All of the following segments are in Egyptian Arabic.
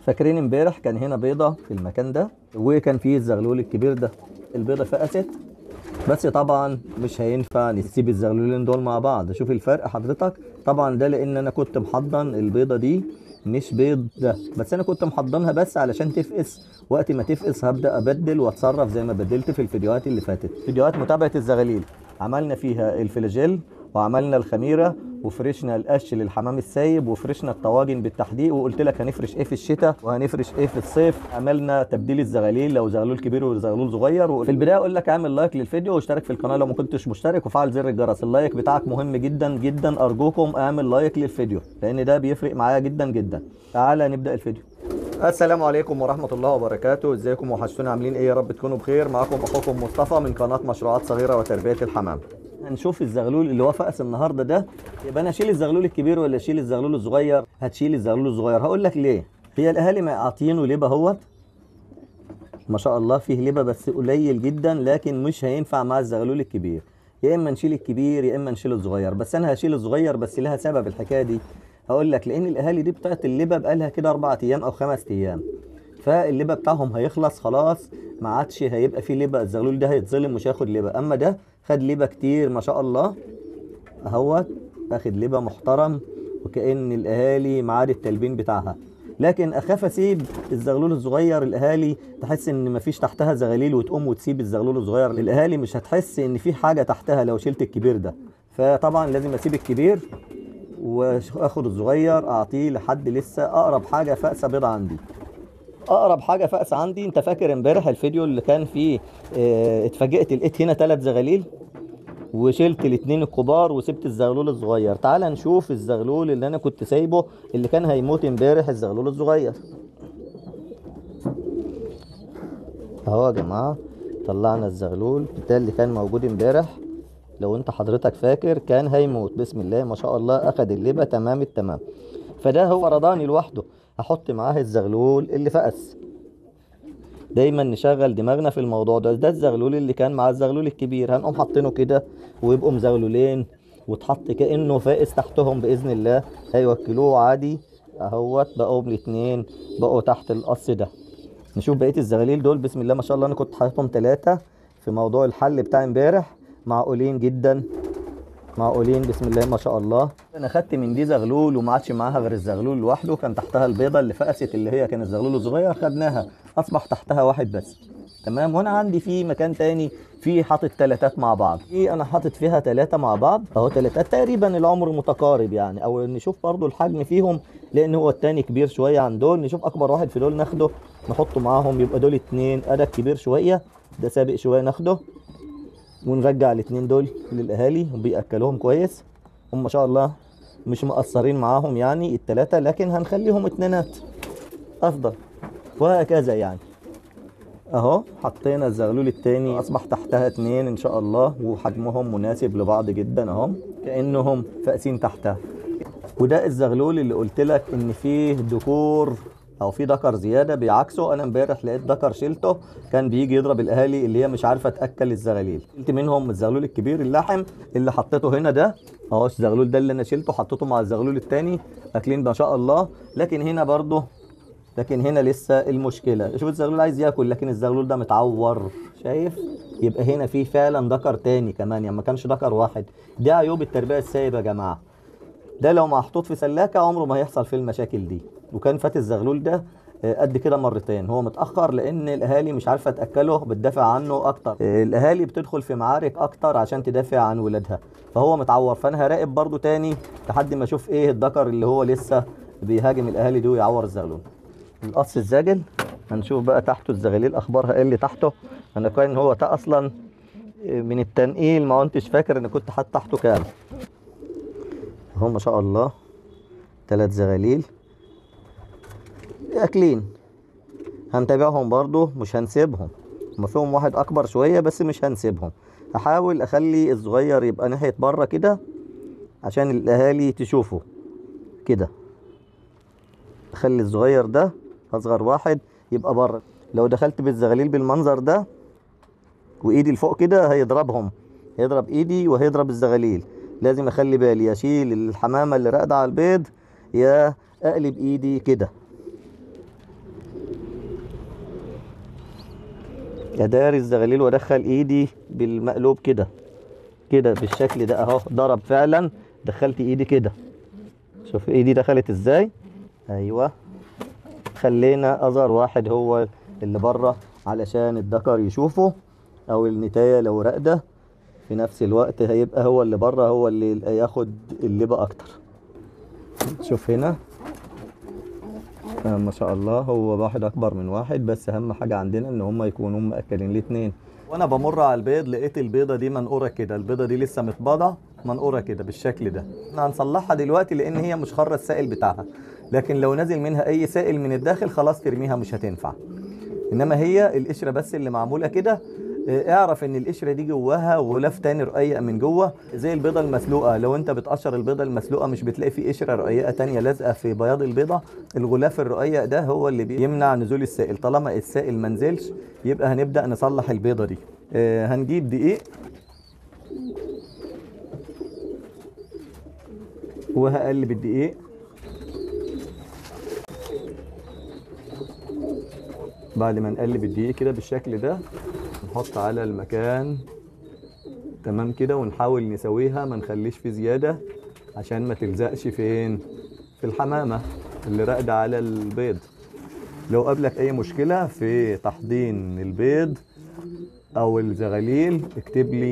فاكرين امبارح كان هنا بيضة في المكان ده وكان فيه الزغلول الكبير ده البيضة فقست بس طبعا مش هينفع نسيب الزغلولين دول مع بعض شوف الفرق حضرتك طبعا ده لان انا كنت محضن البيضة دي مش بيض ده بس انا كنت محضنها بس علشان تفقس وقت ما تفقس هبدأ ابدل واتصرف زي ما بدلت في الفيديوهات اللي فاتت فيديوهات متابعة الزغاليل عملنا فيها الفلاجيل وعملنا الخميره وفرشنا القش للحمام السايب وفرشنا الطواجن بالتحديق وقلت لك هنفرش ايه في الشتاء وهنفرش ايه في الصيف عملنا تبديل الزغاليل لو زغلول كبير وزغلول صغير وفي البدايه اقول لك اعمل لايك للفيديو واشترك في القناه لو ما كنتش مشترك وفعل زر الجرس اللايك بتاعك مهم جدا جدا ارجوكم اعمل لايك للفيديو لان ده بيفرق معايا جدا جدا تعالى نبدا الفيديو السلام عليكم ورحمة الله وبركاته ازيكم وحشتونا عاملين ايه يا رب تكونوا بخير معاكم اخوكم مصطفى من قناة مشروعات صغيرة وتربية الحمام هنشوف الزغلول اللي هو فقس النهارده ده يبقى انا اشيل الزغلول الكبير ولا اشيل الزغلول الصغير هتشيل الزغلول الصغير هقول لك ليه هي الاهالي ما عاطينه لبه اهوت ما شاء الله فيه لبه بس قليل جدا لكن مش هينفع مع الزغلول الكبير يا اما نشيل الكبير يا اما نشيل الصغير بس انا هشيل الصغير بس لها سبب الحكايه دي هقول لك لان الاهالي دي بتاعت اللبه بقالها كده اربع ايام او خمس ايام فاللبه بتاعهم هيخلص خلاص ما عادش هيبقى فيه لبه الزغلول ده هيتظلم مش هياخد لبه اما ده خد لبه كتير ما شاء الله اهوت اخد لبه محترم وكأن الاهالي معاد التلبين بتاعها لكن اخاف اسيب الزغلول الصغير الاهالي تحس ان مفيش تحتها زغاليل وتقوم وتسيب الزغلول الصغير الاهالي مش هتحس ان في حاجه تحتها لو شلت الكبير ده فطبعا لازم اسيب الكبير واخد الصغير اعطيه لحد لسه اقرب حاجه فأسة بيضة عندي اقرب حاجه فأس عندي انت فاكر امبارح الفيديو اللي كان فيه اه اتفاجئت لقيت هنا ثلاث زغاليل وشلت الاثنين الكبار وسبت الزغلول الصغير تعال نشوف الزغلول اللي انا كنت سايبه اللي كان هيموت امبارح الزغلول الصغير اهو يا جماعه طلعنا الزغلول ده اللي كان موجود امبارح لو انت حضرتك فاكر كان هيموت بسم الله ما شاء الله اخد اللبه تمام التمام فده هو رضاني لوحده هحط معاه الزغلول اللي فقس دايما نشغل دماغنا في الموضوع ده ده الزغلول اللي كان مع الزغلول الكبير هنقوم حاطينه كده ويبقوا مزغلولين وتحط كانه فائس تحتهم باذن الله هيوكلوه عادي اهوت بقوا الاتنين بقوا تحت القص ده نشوف بقيه الزغاليل دول بسم الله ما شاء الله انا كنت حاططهم ثلاثه في موضوع الحل بتاع امبارح معقولين جدا معقولين بسم الله ما شاء الله انا خدت من دي زغلول وما عادش معاها غير الزغلول لوحده كان تحتها البيضه اللي فقست اللي هي كان الزغلول الصغير خدناها اصبح تحتها واحد بس تمام وانا عندي في مكان تاني في حاطط تلاتات مع بعض في انا حاطط فيها تلاتة مع بعض اهو تلاتات تقريبا العمر متقارب يعني او نشوف برضو الحجم فيهم لان هو التاني كبير شويه عن دول نشوف اكبر واحد في دول ناخده نحطه معاهم يبقى دول اتنين ادا كبير شويه ده سابق شويه ناخده ونرجع الاثنين دول للاهالي وبياكلوهم كويس هم ما شاء الله مش مقصرين معاهم يعني الثلاثه لكن هنخليهم اتنينات افضل وهكذا يعني اهو حطينا الزغلول التاني اصبح تحتها اتنين ان شاء الله وحجمهم مناسب لبعض جدا اهو كانهم فاقسين تحتها وده الزغلول اللي قلت لك ان فيه ذكور او في ذكر زياده بيعكسه انا امبارح لقيت ذكر شيلته كان بيجي يضرب الاهالي اللي هي مش عارفه تاكل الزغاليل شلت منهم الزغلول الكبير اللحم اللي حطيته هنا ده اهو الزغلول ده اللي انا شلته حطيته مع الزغلول التاني اكلين ما شاء الله لكن هنا برضه لكن هنا لسه المشكله شوف الزغلول عايز ياكل لكن الزغلول ده متعور شايف يبقى هنا في فعلا ذكر تاني كمان يعني ما كانش ذكر واحد دي عيوب التربيه السايبه يا جماعه ده لو محطوط في سلاكه عمره ما هيحصل فيه المشاكل دي وكان فات الزغلول ده قد كده مرتين هو متاخر لان الاهالي مش عارفه تاكله بتدافع عنه اكتر الاهالي بتدخل في معارك اكتر عشان تدافع عن ولادها فهو متعور فانا هراقب برضو تاني لحد ما اشوف ايه الذكر اللي هو لسه بيهاجم الاهالي دي ويعور الزغلول القص الزاجل هنشوف بقى تحته الزغاليل اخبارها ايه اللي تحته انا كان هو ده اصلا من التنقيل ما كنتش فاكر ان كنت حاطط تحته كام اهو ما شاء الله ثلاث زغاليل اكلين هنتابعهم برضو مش هنسيبهم هما فيهم واحد اكبر شوية بس مش هنسيبهم هحاول اخلي الصغير يبقى ناحية بره كده عشان الاهالي تشوفه كده اخلي الصغير ده اصغر واحد يبقى بره لو دخلت بالزغاليل بالمنظر ده وايدي لفوق كده هيضربهم هيضرب ايدي وهيضرب الزغاليل لازم اخلي بالي اشيل الحمامه اللي راقده على البيض يا اقلب ايدي كده اداري الزغاليل وادخل ايدي بالمقلوب كده كده بالشكل ده اهو ضرب فعلا دخلت ايدي كده شوف ايدي دخلت ازاي ايوه خلينا اظهر واحد هو اللي بره علشان الذكر يشوفه او النتاية لو راقدة في نفس الوقت هيبقى هو اللي بره هو اللي ياخد اللبة اكتر شوف هنا آه ما شاء الله هو واحد اكبر من واحد بس اهم حاجة عندنا ان هم يكونوا مأكلين الاتنين وانا بمر على البيض لقيت البيضة دي منقورة كده البيضة دي لسه متباضة منقورة كده بالشكل ده احنا هنصلحها دلوقتي لان هي مش خرة السائل بتاعها لكن لو نازل منها اي سائل من الداخل خلاص ترميها مش هتنفع انما هي القشره بس اللي معموله كده اه، اعرف ان القشره دي جواها غلاف تاني رقيق من جوه زي البيضه المسلوقه لو انت بتقشر البيضه المسلوقه مش بتلاقي فيه قشره رقيقه تانية لازقه في بياض البيضه الغلاف الرقيق ده هو اللي بيمنع نزول السائل طالما السائل ما نزلش يبقى هنبدا نصلح البيضه دي اه، هنجيب دقيق وهقلب الدقيق بعد ما نقلب الدقيق كده بالشكل ده نحط على المكان تمام كده ونحاول نسويها ما نخليش فيه زيادة عشان ما تلزقش فين في الحمامة اللي راقدة على البيض لو قابلك اي مشكلة في تحضين البيض او الزغاليل اكتب لي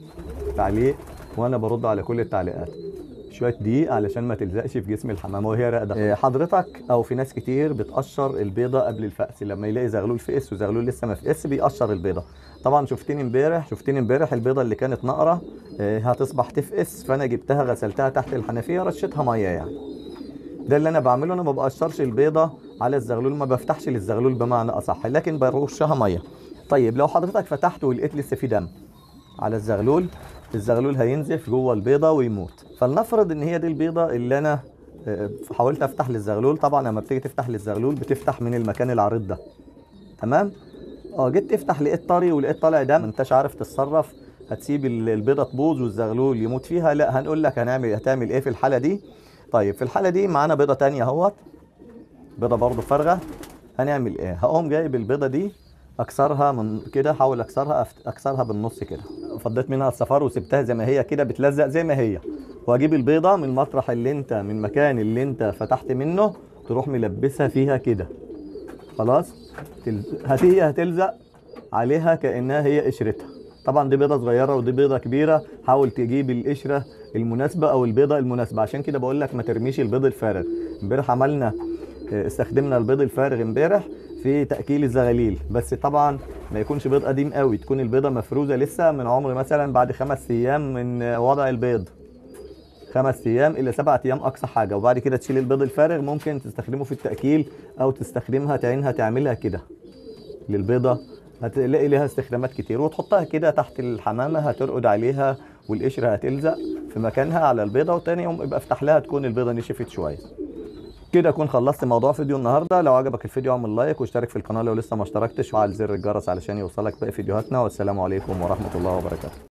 تعليق وانا برد على كل التعليقات شويه دقيق علشان ما تلزقش في جسم الحمامه وهي راقده إيه، حضرتك او في ناس كتير بتقشر البيضه قبل الفأس لما يلاقي زغلول فقس وزغلول لسه ما فقس بيقشر البيضه طبعا شفتني امبارح شفتني امبارح البيضه اللي كانت نقره إيه، هتصبح تفقس فانا جبتها غسلتها تحت الحنفيه رشيتها ميه يعني ده اللي انا بعمله انا ما بقشرش البيضه على الزغلول ما بفتحش للزغلول بمعنى اصح لكن برشها ميه طيب لو حضرتك فتحت ولقيت لسه في دم على الزغلول الزغلول هينزف جوه البيضه ويموت فلنفرض ان هي دي البيضه اللي انا آه، حاولت افتح للزغلول طبعا لما بتيجي تفتح للزغلول بتفتح من المكان العريض ده تمام اه جيت تفتح لقيت طري ولقيت طالع دم ما انتش عارف تتصرف هتسيب ال- البيضه تبوظ والزغلول يموت فيها لا هنقول لك هنعمل هتعمل ايه في الحاله دي طيب في الحاله دي معانا بيضه تانية اهوت بيضه برضو فارغه هنعمل ايه هقوم جايب البيضه دي اكسرها من كده احاول اكسرها أفت- اكسرها بالنص كده فضيت منها الصفار وسبتها زي ما هي كده بتلزق زي ما هي واجيب البيضه من المطرح اللي انت من المكان اللي انت فتحت منه تروح ملبسها فيها كده خلاص تل... هت- هي هتلزق عليها كانها هي قشرتها طبعا دي بيضه صغيره ودي بيضه كبيره حاول تجيب القشره المناسبه او البيضه المناسبه عشان كده بقول لك ما ترميش البيض الفارغ امبارح عملنا اه، استخدمنا البيض الفارغ امبارح في تاكيل الزغاليل بس طبعا ما يكونش بيض قديم قوي تكون البيضه مفروزه لسه من عمر مثلا بعد خمس ايام من اه، وضع البيض خمس ايام الى سبعة ايام اقصى حاجه وبعد كده تشيل البيض الفارغ ممكن تستخدمه في التاكيل او تستخدمها تعينها تعملها كده للبيضه هتلاقي لها استخدامات كتير وتحطها كده تحت الحمامه هترقد عليها والقشره هتلزق في مكانها على البيضه وتاني يوم يبقى افتح لها تكون البيضه نشفت شويه كده اكون خلصت موضوع فيديو النهارده لو عجبك الفيديو اعمل لايك واشترك في القناه لو لسه ما اشتركتش وعلى زر الجرس علشان يوصلك باقي فيديوهاتنا والسلام عليكم ورحمه الله وبركاته